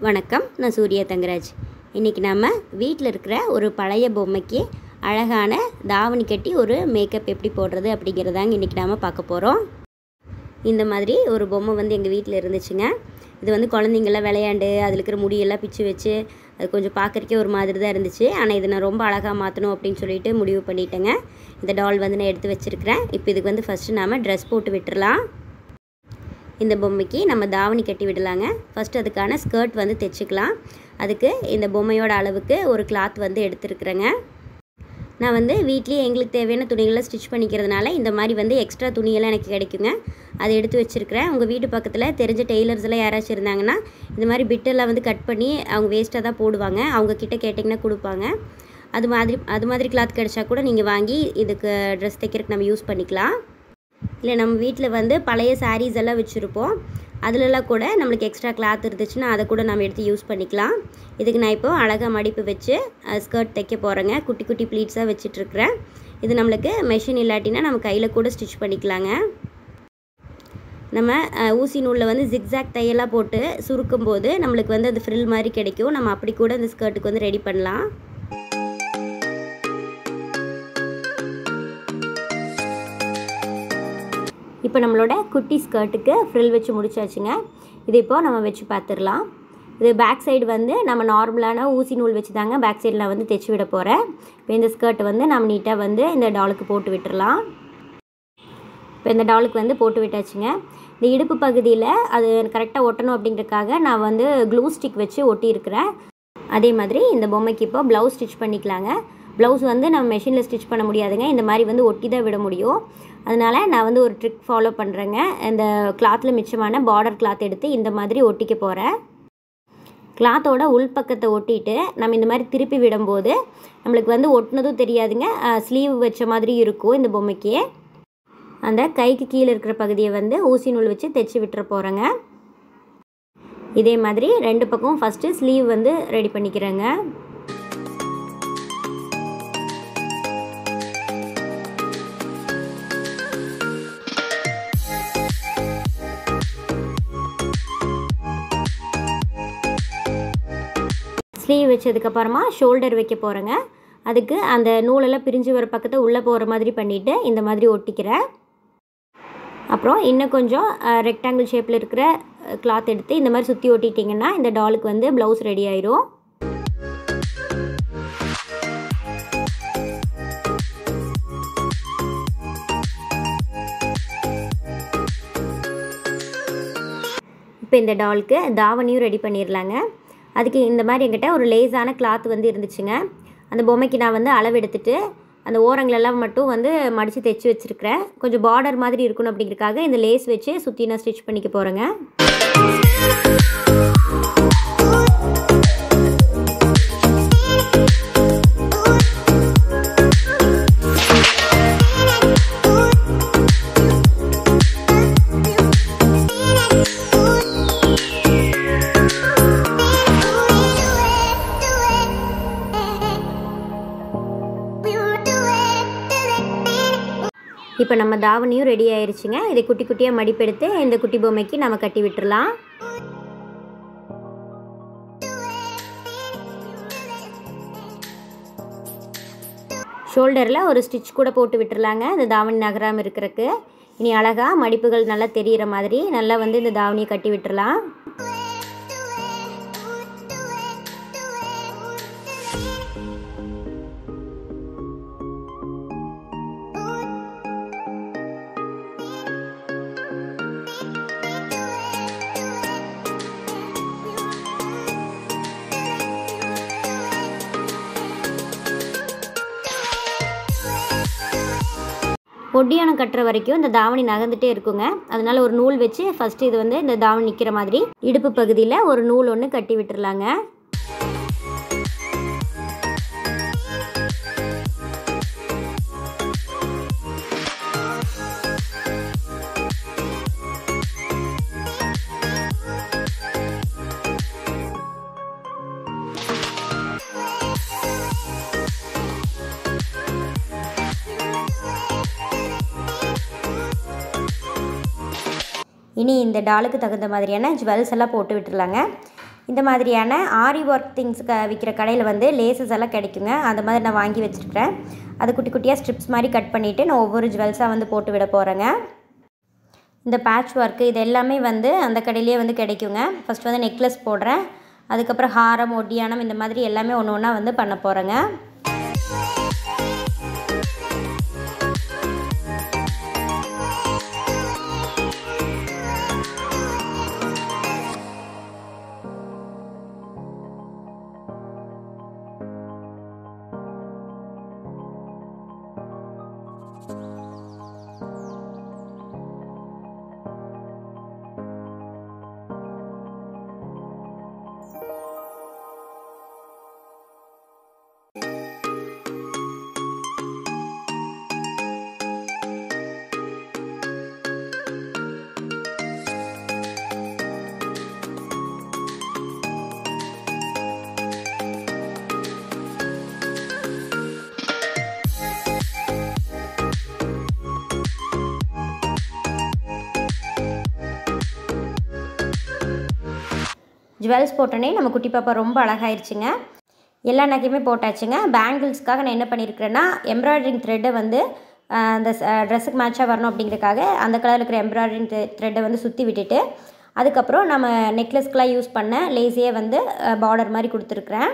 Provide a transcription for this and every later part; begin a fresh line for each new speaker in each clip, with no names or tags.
வணக்கம் நான் சூர்யா தங்கராஜ் இன்றைக்கி நம்ம வீட்டில் இருக்கிற ஒரு பழைய பொம்மைக்கு அழகான தாவணி கட்டி ஒரு மேக்கப் எப்படி போடுறது அப்படிங்கிறதாங்க இன்றைக்கி நாம் பார்க்க போகிறோம் இந்த மாதிரி ஒரு பொம்மை வந்து எங்கள் வீட்டில் இருந்துச்சுங்க இது வந்து குழந்தைங்களாம் விளையாண்டு அதில் இருக்கிற முடியெல்லாம் பிச்சு வச்சு அது கொஞ்சம் பார்க்குறக்கே ஒரு மாதிரி தான் இருந்துச்சு ஆனால் இதை நான் ரொம்ப அழகாக மாற்றணும் அப்படின்னு சொல்லிட்டு முடிவு பண்ணிட்டேங்க இந்த டால் வந்து நான் எடுத்து வச்சுருக்கிறேன் இப்போ இதுக்கு வந்து ஃபஸ்ட்டு நாம் ட்ரெஸ் போட்டு விட்டுறலாம் இந்த பொம்மைக்கு நம்ம தாவணி கட்டி விடலாங்க ஃபஸ்ட்டு அதுக்கான ஸ்கர்ட் வந்து தைச்சிக்கலாம் அதுக்கு இந்த பொம்மையோட அளவுக்கு ஒரு கிளாத் வந்து எடுத்துருக்குறேங்க நான் வந்து வீட்லேயே எங்களுக்கு தேவையான துணிகளை ஸ்டிச் பண்ணிக்கிறதுனால இந்த மாதிரி வந்து எக்ஸ்ட்ரா துணியெல்லாம் எனக்கு கிடைக்குங்க அதை எடுத்து வச்சுருக்கிறேன் உங்கள் வீட்டு பக்கத்தில் தெரிஞ்ச டெய்லர்ஸ் எல்லாம் யாராச்சும் இருந்தாங்கன்னா இந்த மாதிரி பிட்டெல்லாம் வந்து கட் பண்ணி அவங்க வேஸ்ட்டாக தான் போடுவாங்க அவங்க கிட்ட கேட்டிங்கன்னா கொடுப்பாங்க அது மாதிரி அது மாதிரி கிளாத் கிடைச்சா கூட நீங்கள் வாங்கி இதுக்கு ட்ரெஸ் தைக்கிறதுக்கு நம்ம யூஸ் பண்ணிக்கலாம் இல்லை நம்ம வீட்டில் வந்து பழைய சாரீஸ் எல்லாம் வச்சுருப்போம் அதிலெல்லாம் கூட நம்மளுக்கு எக்ஸ்ட்ரா கிளாத் இருந்துச்சுன்னா அதை கூட நம்ம எடுத்து யூஸ் பண்ணிக்கலாம் இதுக்கு நான் இப்போ அழகாக மடிப்பு வச்சு ஸ்கர்ட் தைக்க போகிறேங்க குட்டி குட்டி ப்ளீட்ஸாக வச்சிட்ருக்கிறேன் இது நம்மளுக்கு மெஷின் இல்லாட்டினா நம்ம கையில் கூட ஸ்டிச் பண்ணிக்கலாங்க நம்ம ஊசி நூலில் வந்து ஜிக்ஸாக் தையெல்லாம் போட்டு சுருக்கும் போது நம்மளுக்கு வந்து அது ஃப்ரில் மாதிரி கிடைக்கும் நம்ம அப்படி கூட அந்த ஸ்கர்ட்டுக்கு வந்து ரெடி பண்ணலாம் இப்போ நம்மளோட குட்டி ஸ்கர்ட்டுக்கு ஃப்ரில் வச்சு முடிச்சாச்சுங்க இது இப்போ நம்ம வச்சு பார்த்துடலாம் இது பேக் சைடு வந்து நம்ம நார்மலான ஊசி நூல் வச்சு தாங்க பேக் சைடில் வந்து தைச்சி விட போகிறேன் இப்போ இந்த ஸ்கர்ட் வந்து நம்ம நீட்டாக வந்து இந்த டாலுக்கு போட்டு விட்டுறலாம் இப்போ இந்த டாலுக்கு வந்து போட்டு விட்டாச்சுங்க இந்த இடுப்பு பகுதியில் அது கரெக்டாக ஒட்டணும் அப்படிங்கிறதுக்காக நான் வந்து க்ளூ ஸ்டிக் வச்சு ஒட்டியிருக்கிறேன் அதே மாதிரி இந்த பொம்மைக்கு இப்போ ப்ளவுஸ் ஸ்டிச் பண்ணிக்கலாங்க ப்ளவுஸ் வந்து நம்ம மெஷினில் ஸ்டிச் பண்ண முடியாதுங்க இந்த மாதிரி வந்து ஒட்டி தான் விட முடியும் அதனால் நான் வந்து ஒரு ட்ரிக் ஃபாலோ பண்ணுறேங்க இந்த கிளாத்தில் மிச்சமான பார்டர் கிளாத் எடுத்து இந்த மாதிரி ஒட்டிக்க போகிறேன் கிளாத்தோட உள்பக்கத்தை ஒட்டிட்டு நம்ம இந்த மாதிரி திருப்பி விடும்போது நம்மளுக்கு வந்து ஒட்டினதும் தெரியாதுங்க ஸ்லீவ் வச்ச மாதிரி இருக்கும் இந்த பொம்மைக்கு அந்த கைக்கு கீழே இருக்கிற பகுதியை வந்து ஊசி நூல் வச்சு தைச்சி விட்டுற போகிறேங்க இதே மாதிரி ரெண்டு பக்கம் ஃபஸ்ட்டு ஸ்லீவ் வந்து ரெடி பண்ணிக்கிறேங்க ஸ்லீவ் வச்சதுக்கப்புறமா ஷோல்டர் வைக்க போகிறேங்க அதுக்கு அந்த நூலெல்லாம் பிரிஞ்சு வர பக்கத்தை உள்ளே போகிற மாதிரி பண்ணிவிட்டு இந்த மாதிரி ஒட்டிக்கிறேன் அப்புறம் இன்னும் கொஞ்சம் ரெக்டாங்கிள் ஷேப்பில் இருக்கிற கிளாத் எடுத்து இந்த மாதிரி சுற்றி ஒட்டிட்டிங்கன்னா இந்த டாலுக்கு வந்து ப்ளவுஸ் ரெடி ஆயிரும் இப்போ இந்த டாலுக்கு தாவணியும் ரெடி பண்ணிடலாங்க அதுக்கு இந்த மாதிரி என்கிட்ட ஒரு லேஸான கிளாத் வந்து இருந்துச்சுங்க அந்த பொம்மைக்கு நான் வந்து அளவு எடுத்துட்டு அந்த ஓரங்களெல்லாம் மட்டும் வந்து மடித்து தைச்சி வச்சுருக்கிறேன் கொஞ்சம் பார்டர் மாதிரி இருக்கணும் அப்படிங்கிறதுக்காக இந்த லேஸ் வச்சு சுற்றி நான் ஸ்டிச் பண்ணிக்க போகிறேங்க இப்போ நம்ம தாவணியும் ரெடி ஆயிடுச்சுங்க இதை குட்டி குட்டியாக மடிப்பெடுத்து இந்த குட்டி பொம்மைக்கு நம்ம கட்டி விட்டுறலாம் ஷோல்டரில் ஒரு ஸ்டிச் கூட போட்டு விட்டுறலாங்க இந்த தாவணி நகராமல் இருக்கிறதுக்கு இனி அழகாக மடிப்புகள் நல்லா தெரிகிற மாதிரி நல்லா வந்து இந்த தாவணியை கட்டி விட்டுறலாம் ஒட்டியானம் கட்டுற வரைக்கும் இந்த தாவணி நகர்ந்துட்டே இருக்குங்க அதனால ஒரு நூல் வச்சு ஃபஸ்ட்டு இது வந்து இந்த தாவணி நிற்கிற மாதிரி இடுப்பு பகுதியில் ஒரு நூல் ஒன்று கட்டி விட்டுறலாங்க இனி இந்த டாலுக்கு தகுந்த மாதிரியான ஜுவல்ஸ் எல்லாம் போட்டு விட்டுருலாங்க இந்த மாதிரியான ஆரி ஒர்க் திங்ஸ் க விற்கிற கடையில் வந்து லேசஸ் எல்லாம் கிடைக்குங்க அந்த மாதிரி நான் வாங்கி வச்சுருக்கிறேன் அது குட்டி குட்டியாக ஸ்ட்ரிப்ஸ் மாதிரி கட் பண்ணிவிட்டு நான் ஒவ்வொரு ஜுவல்ஸாக வந்து போட்டு விட போகிறேங்க இந்த பேட்ச் ஒர்க்கு இது எல்லாமே வந்து அந்த கடையிலேயே வந்து கிடைக்குங்க ஃபஸ்ட் வந்து நெக்லஸ் போடுறேன் அதுக்கப்புறம் ஹாரம் ஒட்டியானம் இந்த மாதிரி எல்லாமே ஒன்று ஒன்றா வந்து பண்ண போகிறேங்க ஜுவல்ஸ் போட்டோன்னே நம்ம குட்டி பாப்பா ரொம்ப அழகாயிருச்சுங்க எல்லா நகையுமே போட்டாச்சுங்க பேங்கிள்ஸ்க்காக நான் என்ன பண்ணியிருக்கிறேன்னா எம்ப்ராய்டரிங் த்ரெட்டை வந்து ஆஹ், அந்த ட்ரெஸ்ஸுக்கு மேட்சாக வரணும் அப்படிங்கிறதுக்காக அந்த கலரில் இருக்கிற எம்ப்ராய்டரிங் த்ரெட்டை வந்து சுற்றி விட்டுட்டு அதுக்கப்புறம் நம்ம நெக்லஸ்க்கெலாம் யூஸ் பண்ண லேஸியே வந்து பார்டர் மாதிரி கொடுத்துருக்குறேன்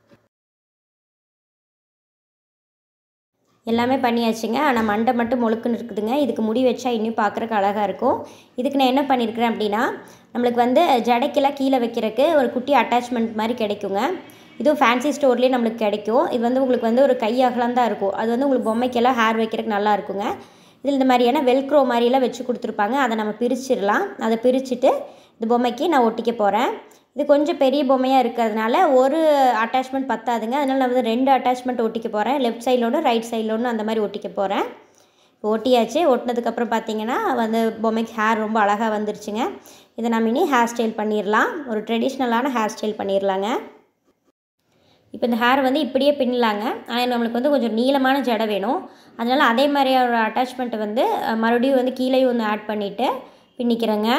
எல்லாமே பண்ணியாச்சுங்க ஆனால் மண்டை மட்டும் முழுக்குன்னு இருக்குதுங்க இதுக்கு முடி வச்சா இன்னும் பார்க்குறக்கு அழகாக இருக்கும் இதுக்கு நான் என்ன பண்ணியிருக்கிறேன் அப்படின்னா நம்மளுக்கு வந்து ஜடைக்கெல்லாம் கீழே வைக்கிறதுக்கு ஒரு குட்டி அட்டாச்மெண்ட் மாதிரி கிடைக்குங்க இதுவும் ஃபேன்சி ஸ்டோர்லேயே நம்மளுக்கு கிடைக்கும் இது வந்து உங்களுக்கு வந்து ஒரு கை அகலம் தான் இருக்கும் அது வந்து உங்களுக்கு பொம்மைக்கெல்லாம் ஹேர் வைக்கிறதுக்கு நல்லா இருக்குங்க இதில் இந்த மாதிரியான வெல்க்ரோ மாதிரியெல்லாம் வச்சு கொடுத்துருப்பாங்க அதை நம்ம பிரிச்சிடலாம் அதை பிரிச்சுட்டு இந்த பொம்மைக்கு நான் ஒட்டிக்க போகிறேன் இது கொஞ்சம் பெரிய பொம்மையாக இருக்கிறதுனால ஒரு அட்டாச்மெண்ட் பத்தாதுங்க அதனால் நான் வந்து ரெண்டு அட்டாச்மெண்ட் ஒட்டிக்க போகிறேன் லெஃப்ட் சைடில் ஒன்று ரைட் சைடில் ஒன்று அந்த மாதிரி ஒட்டிக்க போகிறேன் இப்போ ஒட்டியாச்சு ஒட்டினதுக்கப்புறம் பார்த்தீங்கன்னா வந்து பொம்மைக்கு ஹேர் ரொம்ப அழகாக வந்துருச்சுங்க இதை நம்ம இனி ஹேர் ஸ்டைல் பண்ணிடலாம் ஒரு ட்ரெடிஷ்னலான ஹேர் ஸ்டைல் பண்ணிடலாங்க இப்போ இந்த ஹேர் வந்து இப்படியே பின்னலாங்க ஆனால் நம்மளுக்கு வந்து கொஞ்சம் நீளமான ஜடை வேணும் அதனால் அதே மாதிரி ஒரு அட்டாச்மெண்ட்டை வந்து அஹ், மறுபடியும் வந்து கீழேயும் ஒன்று ஆட் பண்ணிவிட்டு பின்னிக்கிறேங்க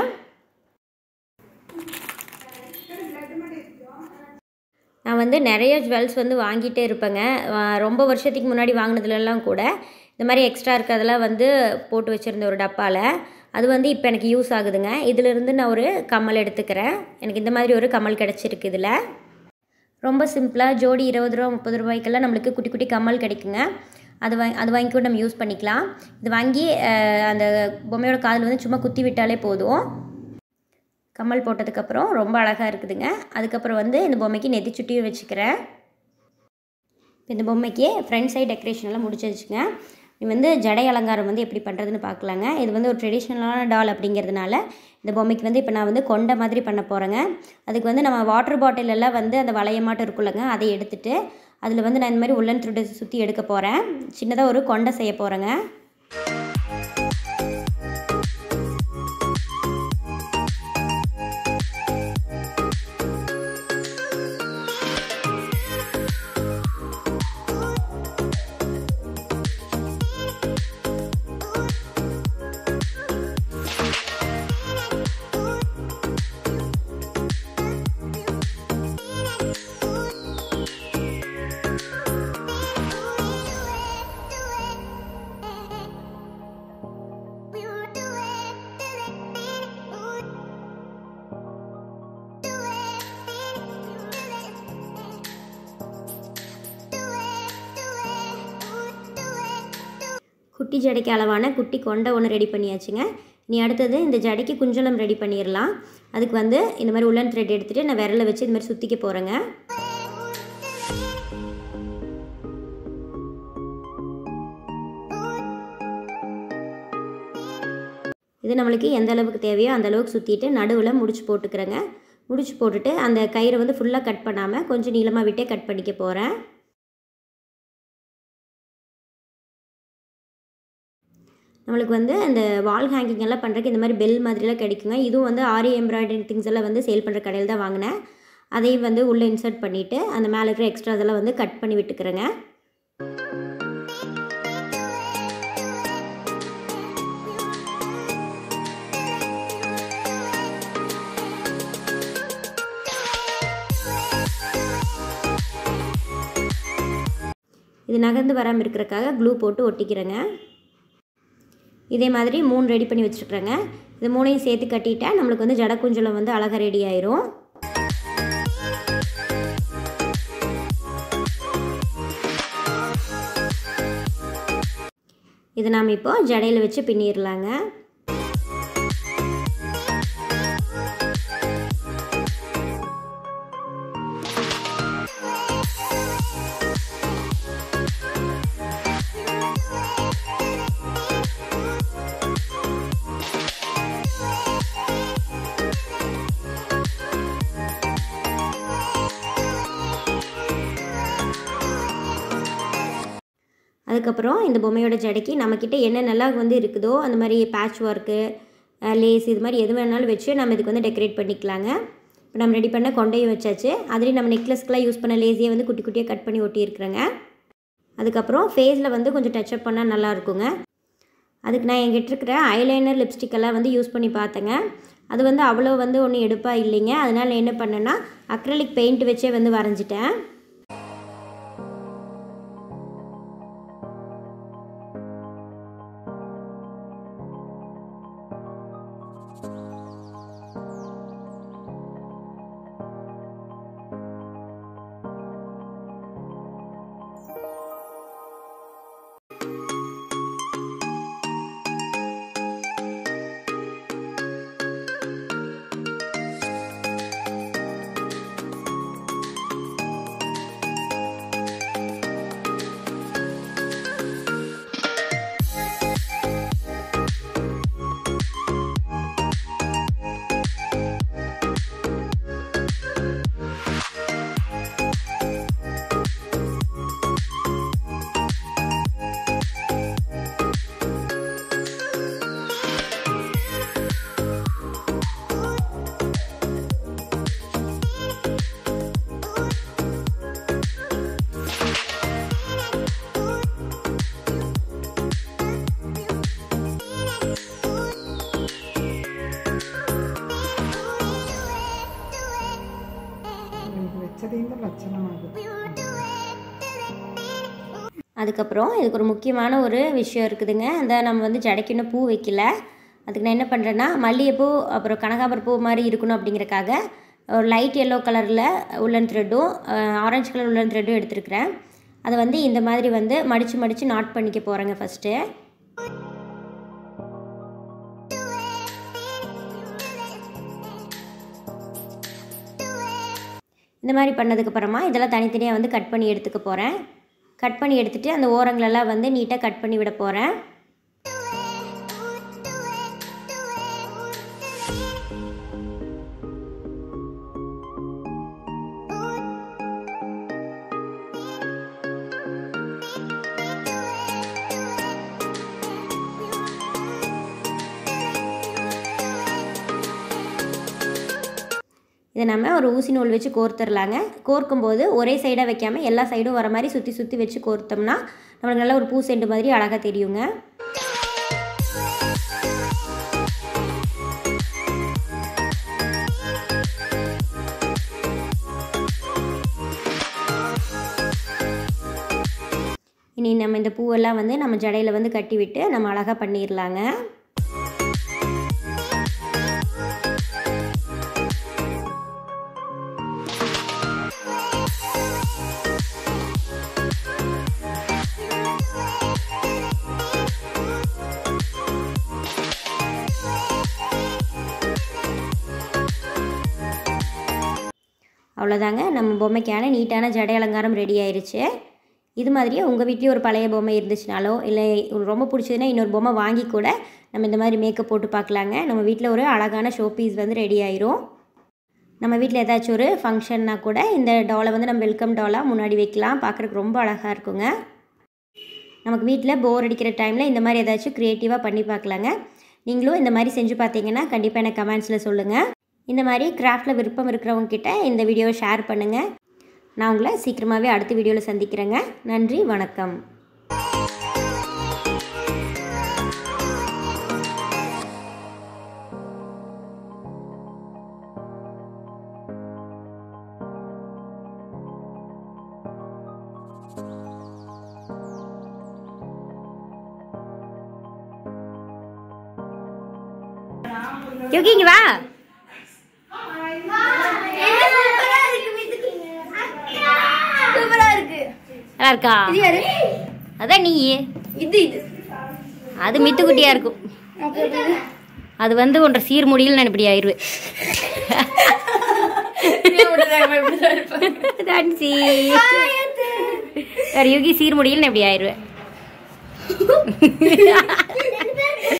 நான் வந்து நிறைய ஜுவல்ஸ் வந்து வாங்கிட்டே இருப்பேங்க அஹ் ரொம்ப வருஷத்துக்கு முன்னாடி வாங்கினதுலலாம் கூட இந்த மாதிரி எக்ஸ்ட்ரா இருக்கிறதெல்லாம் வந்து போட்டு வச்சுருந்த ஒரு டப்பாவில் அது வந்து இப்போ எனக்கு யூஸ் ஆகுதுங்க இதிலிருந்து நான் ஒரு கம்மல் எடுத்துக்கிறேன் எனக்கு இந்த மாதிரி ஒரு கம்மல் கிடச்சிருக்கு இதில் ரொம்ப சிம்பிளாக ஜோடி இருபது ரூபா முப்பது ரூபாய்க்கெல்லாம் நம்மளுக்கு குட்டி குட்டி கம்மல் கிடைக்குங்க அது வாங்கி அது வாங்கி கூட நம்ம யூஸ் பண்ணிக்கலாம் இது வாங்கி அஹ், அந்த பொம்மையோட காதில் வந்து சும்மா குத்தி விட்டாலே போதும் கம்மல் போட்டதுக்கப்புறம் ரொம்ப அழகாக இருக்குதுங்க அதுக்கப்புறம் வந்து இந்த பொம்மைக்கு நெத்தி சுட்டியும் வச்சுக்கிறேன் இப்போ இந்த பொம்மைக்கு ஃப்ரண்ட் சைடு டெக்கரேஷன் எல்லாம் முடிச்சிருச்சுங்க இது வந்து ஜடை அலங்காரம் வந்து எப்படி பண்ணுறதுன்னு பார்க்கலாங்க இது வந்து ஒரு ட்ரெடிஷ்னலான டால் அப்படிங்கிறதுனால இந்த பொம்மைக்கு வந்து இப்போ நான் வந்து கொண்ட மாதிரி பண்ண போகிறேங்க அதுக்கு வந்து நம்ம வாட்டர் பாட்டில் எல்லாம் வந்து அந்த வளைய மாட்டம் இருக்குல்லங்க அதை எடுத்துட்டு அதில் வந்து நான் இந்த மாதிரி உள்ளன் த்ரெட்டை சுற்றி எடுக்க போகிறேன் சின்னதாக ஒரு கொண்டை செய்ய போகிறேங்க குட்டி ஜடைக்கு அளவான குட்டி கொண்டை ஒன்று ரெடி பண்ணியாச்சுங்க நீ அடுத்தது இந்த ஜடைக்கு குஞ்சலம் ரெடி பண்ணிடலாம் அதுக்கு வந்து இந்த மாதிரி உள்ளன் த்ரெட் எடுத்துகிட்டு நான் விரலை வச்சு இந்த மாதிரி சுற்றிக்க போகிறேங்க இது நம்மளுக்கு எந்த அளவுக்கு தேவையோ அந்த அளவுக்கு சுற்றிட்டு நடுவில் முடிச்சு போட்டுக்கிறேங்க முடிச்சு போட்டுட்டு அந்த கயிறை வந்து ஃபுல்லாக கட் பண்ணாமல் கொஞ்சம் நீளமாக விட்டே கட் பண்ணிக்க போகிறேன் நம்மளுக்கு வந்து அந்த வால் ஹேங்கிங் எல்லாம் பண்ணுறதுக்கு இந்த மாதிரி பெல் மாதிரிலாம் கிடைக்குங்க இதுவும் வந்து ஆரி எம்ப்ராய்டரிங் திங்ஸ் எல்லாம் வந்து சேல் பண்ணுற கடையில் தான் வாங்கினேன் அதையும் வந்து உள்ளே இன்சர்ட் பண்ணிவிட்டு அந்த மேலே இருக்கிற எக்ஸ்ட்ரா இதெல்லாம் வந்து கட் பண்ணி விட்டுக்கிறேங்க இது நகர்ந்து வராமல் இருக்கிறக்காக க்ளூ போட்டு ஒட்டிக்கிறேங்க இதே மாதிரி மூணு ரெடி பண்ணி வச்சுருக்குறேங்க இது மூணையும் சேர்த்து கட்டிட்டா நம்மளுக்கு வந்து ஜட குஞ்சலம் வந்து அழகாக ரெடி ஆயிரும் இதை நாம் இப்போ ஜடையில் வச்சு பின்னிடலாங்க அதுக்கப்புறம் இந்த பொம்மையோட ஜடைக்கு நம்மக்கிட்ட என்னென்னலாம் வந்து இருக்குதோ அந்த மாதிரி பேட்ச் ஒர்க்கு லேஸ் இது மாதிரி எது வேணாலும் வச்சு நம்ம இதுக்கு வந்து டெக்கரேட் பண்ணிக்கலாங்க இப்போ நம்ம ரெடி பண்ண கொண்டையும் வச்சாச்சு அதுலேயும் நம்ம நெக்லஸ்க்கெலாம் யூஸ் பண்ண லேஸியை வந்து குட்டி குட்டியாக கட் பண்ணி ஒட்டியிருக்கிறேங்க அதுக்கப்புறம் ஃபேஸில் வந்து கொஞ்சம் டச்சப் பண்ணால் நல்லா இருக்குங்க அதுக்கு நான் என்கிட்ட இருக்கிற ஐலைனர் லிப்ஸ்டிக் எல்லாம் வந்து யூஸ் பண்ணி பார்த்தேங்க அது வந்து அவ்வளோ வந்து ஒன்றும் எடுப்பாக இல்லைங்க அதனால் என்ன பண்ணேன்னா அக்ரலிக் பெயிண்ட் வச்சே வந்து வரைஞ்சிட்டேன்
இது வச்சதையும் லட்சணமாகுது
அதுக்கப்புறம் இதுக்கு ஒரு முக்கியமான ஒரு விஷயம் இருக்குதுங்க அந்த நம்ம வந்து ஜடைக்கு இன்னும் பூ வைக்கல அதுக்கு நான் என்ன பண்ணுறேன்னா மல்லிகைப்பூ அப்புறம் கனகாபர பூ மாதிரி இருக்கணும் அப்படிங்கிறக்காக ஒரு லைட் எல்லோ கலரில் உள்ளன் த்ரெட்டும் ஆரஞ்சு கலர் உள்ளன் த்ரெட்டும் எடுத்துருக்கிறேன் அதை வந்து இந்த மாதிரி வந்து மடித்து மடித்து நாட் பண்ணிக்க போகிறேங்க ஃபஸ்ட்டு இந்த மாதிரி பண்ணதுக்கப்புறமா இதெல்லாம் தனித்தனியாக வந்து கட் பண்ணி எடுத்துக்க போகிறேன் கட் பண்ணி எடுத்துகிட்டு அந்த ஓரங்களெல்லாம் வந்து நீட்டாக கட் பண்ணி விட போகிறேன் இதை நம்ம ஒரு ஊசி நூல் வச்சு கோர்த்துடலாங்க கோர்க்கும்போது ஒரே சைடாக வைக்காமல் எல்லா சைடும் வர மாதிரி சுற்றி சுற்றி வச்சு கோர்த்தோம்னா நம்மளுக்கு நல்ல ஒரு பூ செண்டு மாதிரி அழகாக தெரியுங்க இனி நம்ம இந்த பூவெல்லாம் வந்து நம்ம ஜடையில் வந்து கட்டி விட்டு நம்ம அழகாக பண்ணிடலாங்க அவ்வளோதாங்க நம்ம பொம்மைக்கான நீட்டான ஜடை அலங்காரம் ரெடி ஆயிருச்சு இது மாதிரியே உங்கள் வீட்லேயும் ஒரு பழைய பொம்மை இருந்துச்சுனாலோ இல்லை உங்களுக்கு ரொம்ப பிடிச்சதுன்னா இன்னொரு பொம்மை வாங்கி கூட நம்ம இந்த மாதிரி மேக்கப் போட்டு பார்க்கலாங்க நம்ம வீட்டில் ஒரு அழகான ஷோ பீஸ் வந்து ரெடி ஆயிரும் நம்ம வீட்டில் ஏதாச்சும் ஒரு ஃபங்க்ஷன்னா கூட இந்த டாலை வந்து நம்ம வெல்கம் டாலாக முன்னாடி வைக்கலாம் பார்க்குறதுக்கு ரொம்ப அழகாக இருக்குங்க நமக்கு வீட்டில் போர் அடிக்கிற டைமில் இந்த மாதிரி ஏதாச்சும் க்ரியேட்டிவாக பண்ணி பார்க்கலாங்க நீங்களும் இந்த மாதிரி செஞ்சு பார்த்தீங்கன்னா கண்டிப்பாக எனக்கு கமெண்ட்ஸில் சொல்லுங்கள் இந்த மாதிரி கிராஃப்டில் விருப்பம் இருக்கிறவங்க கிட்ட இந்த வீடியோவை ஷேர் பண்ணுங்கள் நான் உங்களை சீக்கிரமாகவே அடுத்த வீடியோவில் சந்திக்கிறேங்க நன்றி வணக்கம் யோகி இங்க வா
சூப்பரா இருக்கு
நல்லா இருக்கா
இது யாரு
அதான் நீ
இது இது
அது மித்துக்குட்டியா இருக்கும் அது வந்து ஒன்ற சீர்முடியில் நான் இப்படி ஆயிடுவேன் தான்சி வேற யோகி சீர்முடியில் நான் இப்படி ஆயிடுவேன்